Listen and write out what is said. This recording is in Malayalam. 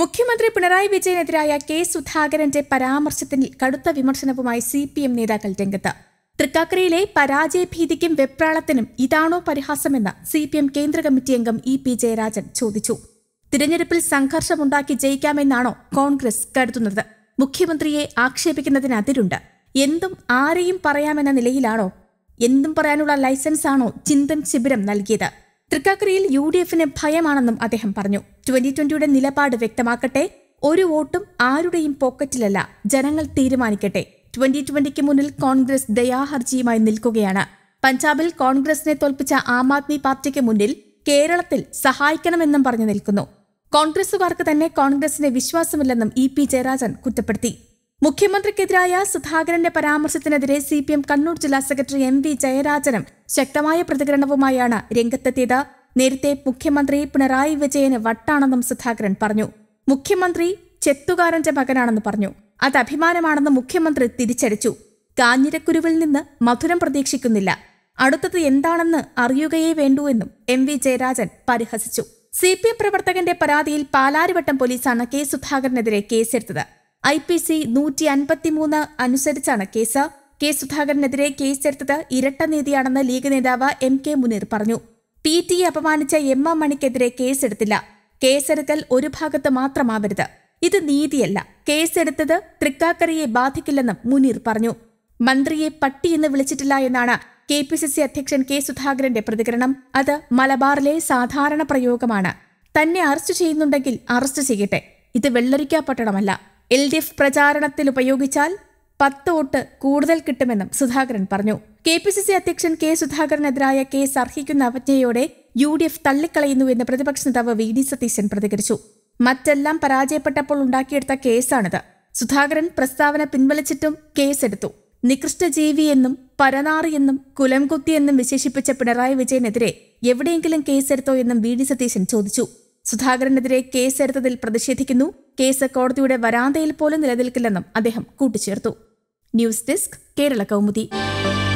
മുഖ്യമന്ത്രി പിണറായി വിജയനെതിരായ കെ സുധാകരന്റെ പരാമർശത്തിൽ കടുത്ത വിമർശനവുമായി സി പി എം നേതാക്കൾ രംഗത്ത് തൃക്കാക്കരയിലെ പരാജയഭീതിക്കും വെപ്രാളത്തിനും ഇതാണോ പരിഹാസമെന്ന് സി പി എം കേന്ദ്ര കമ്മിറ്റി അംഗം ഇ പി ജയരാജൻ ചോദിച്ചു തിരഞ്ഞെടുപ്പിൽ സംഘർഷമുണ്ടാക്കി ജയിക്കാമെന്നാണോ കോൺഗ്രസ് കരുതുന്നത് മുഖ്യമന്ത്രിയെ ആക്ഷേപിക്കുന്നതിന് അതിരുണ്ട് എന്തും ആരെയും പറയാമെന്ന നിലയിലാണോ എന്തും പറയാനുള്ള ലൈസൻസാണോ ചിന്തൻ ശിബിരം നൽകിയത് തൃക്കാക്കരയിൽ യു ഡി എഫിന് ഭയമാണെന്നും അദ്ദേഹം പറഞ്ഞു ട്വന്റി ട്വന്റിയുടെ നിലപാട് വ്യക്തമാക്കട്ടെ ഒരു വോട്ടും ആരുടെയും പോക്കറ്റിലല്ല ജനങ്ങൾ തീരുമാനിക്കട്ടെ ട്വന്റി ട്വന്റിക്ക് മുന്നിൽ കോൺഗ്രസ് ദയാഹർജിയുമായി നിൽക്കുകയാണ് പഞ്ചാബിൽ കോൺഗ്രസിനെ തോൽപ്പിച്ച ആം ആദ്മി പാർട്ടിക്ക് മുന്നിൽ കേരളത്തിൽ സഹായിക്കണമെന്നും പറഞ്ഞു നിൽക്കുന്നു കോൺഗ്രസുകാർക്ക് തന്നെ കോൺഗ്രസിനെ വിശ്വാസമില്ലെന്നും ഇ പി ജയരാജൻ കുറ്റപ്പെടുത്തി മുഖ്യമന്ത്രിക്കെതിരായ സുധാകരന്റെ പരാമർശത്തിനെതിരെ സി പി എം കണ്ണൂർ ജില്ലാ സെക്രട്ടറി എം വി ജയരാജനും ശക്തമായ പ്രതികരണവുമായാണ് രംഗത്തെത്തിയത് നേരത്തെ മുഖ്യമന്ത്രി പിണറായി വിജയന് വട്ടാണെന്നും സുധാകരൻ പറഞ്ഞു മുഖ്യമന്ത്രി ചെത്തുകാരന്റെ മകനാണെന്ന് പറഞ്ഞു അത് അഭിമാനമാണെന്ന് മുഖ്യമന്ത്രി തിരിച്ചടിച്ചു കാഞ്ഞിരക്കുരുവിൽ നിന്ന് മധുരം പ്രതീക്ഷിക്കുന്നില്ല അടുത്തത് എന്താണെന്ന് അറിയുകയേ വേണ്ടൂ എന്നും എം വി ജയരാജൻ പരിഹസിച്ചു സി പി എം പ്രവർത്തകന്റെ പരാതിയിൽ പാലാരിവട്ടം പോലീസാണ് കെ സുധാകരനെതിരെ കേസെടുത്തത് ഐ പി സി നൂറ്റി അൻപത്തിമൂന്ന് അനുസരിച്ചാണ് കേസ് കെ സുധാകരനെതിരെ കേസെടുത്തത് ഇരട്ട നീതിയാണെന്ന് ലീഗ് നേതാവ് എം കെ മുനീർ പറഞ്ഞു പി ടിയെ അപമാനിച്ച എം എം മണിക്കെതിരെ കേസെടുത്തില്ല കേസെടുക്കൽ ഒരു ഭാഗത്ത് മാത്രമാവരുത് ഇത് നീതിയല്ല കേസെടുത്തത് തൃക്കാക്കരയെ ബാധിക്കില്ലെന്നും മുനീർ പറഞ്ഞു മന്ത്രിയെ പട്ടിയെന്ന് വിളിച്ചിട്ടില്ല എന്നാണ് കെ പി സി സി അധ്യക്ഷൻ കെ സുധാകരന്റെ പ്രതികരണം അത് മലബാറിലെ സാധാരണ പ്രയോഗമാണ് തന്നെ അറസ്റ്റ് ചെയ്യുന്നുണ്ടെങ്കിൽ അറസ്റ്റ് ചെയ്യട്ടെ ഇത് വെള്ളരിക്ക പട്ടണമല്ല എൽ ഡി എഫ് പ്രചാരണത്തിൽ ഉപയോഗിച്ചാൽ പത്ത് വോട്ട് കൂടുതൽ കിട്ടുമെന്നും സുധാകരൻ പറഞ്ഞു കെ പി സി സി അധ്യക്ഷൻ കെ സുധാകരനെതിരായ കേസ് അർഹിക്കുന്ന അവജ്ഞയോടെ യു ഡി എഫ് തള്ളിക്കളയുന്നുവെന്ന് പ്രതിപക്ഷ നേതാവ് വി ഡി സതീശൻ പ്രതികരിച്ചു മറ്റെല്ലാം പരാജയപ്പെട്ടപ്പോൾ ഉണ്ടാക്കിയെടുത്ത കേസാണിത് സുധാകരൻ പ്രസ്താവന പിൻവലിച്ചിട്ടും കേസെടുത്തു നികൃഷ്ടജീവി എന്നും പരനാറി എന്നും കുലംകുത്തി എന്നും വിശേഷിപ്പിച്ച പിണറായി വിജയനെതിരെ എവിടെയെങ്കിലും കേസെടുത്തോ എന്നും വി ഡി സതീശൻ ചോദിച്ചു സുധാകരനെതിരെ കേസെടുത്തതിൽ പ്രതിഷേധിക്കുന്നു കേസ് കോടതിയുടെ വരാന്തയിൽ പോലും നിലനിൽക്കില്ലെന്നും അദ്ദേഹം കൂട്ടിച്ചേർത്തു ന്യൂസ് ഡെസ്ക് കേരള കൗമുദി